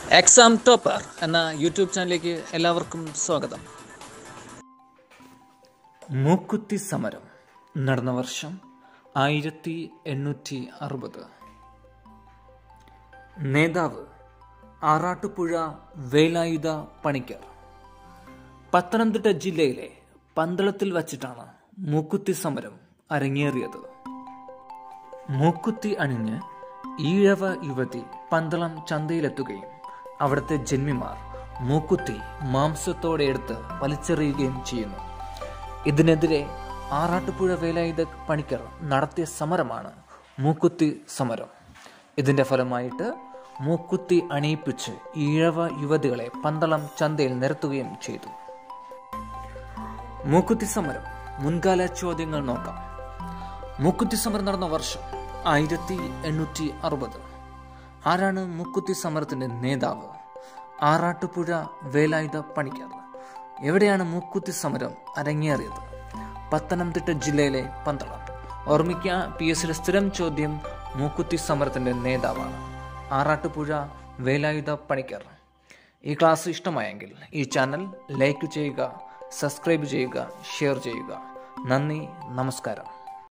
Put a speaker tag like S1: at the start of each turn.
S1: exam topper എന്ന YouTube ചാനലിലേക്ക് എല്ലാവർക്കും സ്വാഗതം മൂക്കുത്തി സമരം നടന്ന വർഷം ആയിരത്തി എണ്ണൂറ്റി അറുപത് നേതാവ് ആറാട്ടുപുഴ വേലായുധ പണിക്കർ പത്തനംതിട്ട ജില്ലയിലെ പന്തളത്തിൽ വച്ചിട്ടാണ് മൂക്കുത്തി സമരം അരങ്ങേറിയത് മൂക്കുത്തി അണിഞ്ഞ് ഈഴവ യുവതി പന്തളം ചന്തയിലെത്തുകയും അവിടുത്തെ ജന്മിമാർ മൂക്കുത്തി മാംസത്തോടെ എടുത്ത് വലിച്ചെറിയുകയും ചെയ്യുന്നു ഇതിനെതിരെ ആറാട്ടുപുഴ വേലായുധ പണിക്കർ നടത്തിയ സമരമാണ് മൂക്കുത്തി സമരം ഇതിന്റെ ഫലമായിട്ട് മൂക്കുത്തി അണിയിപ്പിച്ച് ഈഴവ യുവതികളെ പന്തളം ചന്തയിൽ നിരത്തുകയും ചെയ്തു മൂക്കുത്തി സമരം മുൻകാല ചോദ്യങ്ങൾ നോക്കാം മൂക്കുത്തി സമരം നടന്ന വർഷം ആയിരത്തി എണ്ണൂറ്റി അറുപത് ആരാണ് മൂക്കുത്തി സമരത്തിന്റെ നേതാവ് ആറാട്ടുപുഴ വേലായുധ പണിക്കർ എവിടെയാണ് മൂക്കുത്തി സമരം അരങ്ങേറിയത് പത്തനംതിട്ട ജില്ലയിലെ പന്തളം ഓർമ്മിക്കുക പി എസ് സിയുടെ സ്ഥിരം ചോദ്യം മൂക്കുത്തി സമരത്തിന്റെ നേതാവാണ് ആറാട്ടുപുഴ വേലായുധ പണിക്കർ ഈ ക്ലാസ് ഇഷ്ടമായെങ്കിൽ ഈ ചാനൽ ലൈക്ക് ചെയ്യുക സബ്സ്ക്രൈബ് ചെയ്യുക ഷെയർ ചെയ്യുക നന്ദി നമസ്കാരം